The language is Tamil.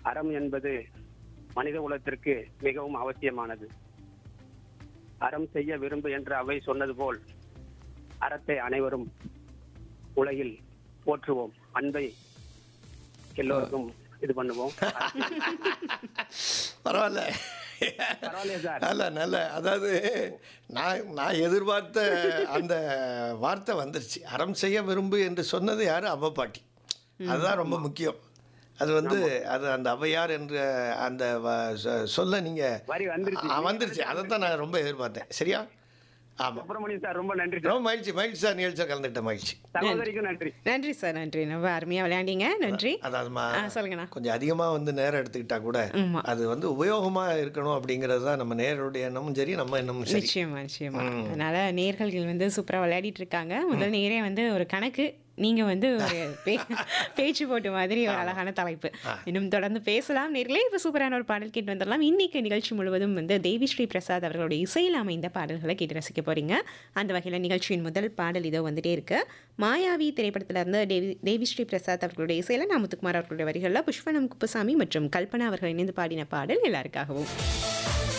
அறம் என்பது மனித குலத்திற்கு மிகவும் அவசியமானது அறம் செய்ய விரும்பு என்று அவை சொன்னது போல் அறத்தை அனைவரும் உலகில் போற்றுவோம் அன்பை எல்லோருக்கும் இது பண்ணுவோம் பரவாயில்ல பரவாயில்லையா சார் நல்ல நல்ல அதாவது நான் நான் எதிர்பார்த்த அந்த வார்த்தை வந்துருச்சு அறம் செய்ய விரும்பு என்று சொன்னது யாரு அவ்வை பாட்டி அதுதான் ரொம்ப முக்கியம் அது வந்து அது அந்த ஔவையார் என்ற அந்த வ- சொ- சொல்ல நீங்கள் வரி வந்துருச்சு வந்துருச்சு அதை தான் நான் ரொம்ப எதிர்பார்த்தேன் சரியா ஆமாம் சுப்பிரமணியம் சார் ரொம்ப நன்றி சார் ரொம்ப மகிழ்ச்சி மகிழ்ச்சி சார் நிகழ்ச்சியாக கலந்துக்கிட்ட மகிழ்ச்சி சகோதரிக்கும் நன்றி நன்றி சார் நன்றி ரொம்ப அருமையாக விளையாண்டீங்க நன்றி அதாவதுமா ஆ சொல்லுங்கண்ணா கொஞ்சம் அதிகமாக வந்து நேரம் எடுத்துக்கிட்டா கூட ஆமா. அது வந்து உபயோகமாக இருக்கணும் அப்படிங்கிறது தான் நம்ம நேருடைய எண்ணமும் சரி நம்ம எண்ணமும் சரி நிச்சயமா நிச்சயமா அதனால நேர்கள் வந்து சூப்பரா விளையாடிட்டு இருக்காங்க முதல் நேரே வந்து ஒரு கணக்கு நீங்க வந்து ஒரு பே- பேச்சு போட்டு மாதிரி ஒரு அழகான தலைப்பு இன்னும் தொடர்ந்து பேசலாம் நேர்களே இப்போ சூப்பரான ஒரு பாடல் கேட்டு வந்துடலாம் இன்னைக்கு நிகழ்ச்சி முழுவதும் வந்து தேவி ஸ்ரீ பிரசாத் அவர்களுடைய இசையில் அமைந்த பாடல்களை கேட்டு ரசிக்க போறீங்க அந்த வகையில் நிகழ்ச்சியின் முதல் பாடல் இதோ வந்துட்டே இருக்கு மாயாவி திரைப்படத்துல இருந்து தேவி தேவி ஸ்ரீ பிரசாத் அவர்களுடைய இசையில் நான் முத்துக்குமார் அவர்களுடைய வரிகளில் புஷ்பனம் குப்புசாமி மற்றும் கல்பனா அவர்கள் இணைந்து பாடின பாடல் எல்லாருக்காகவும்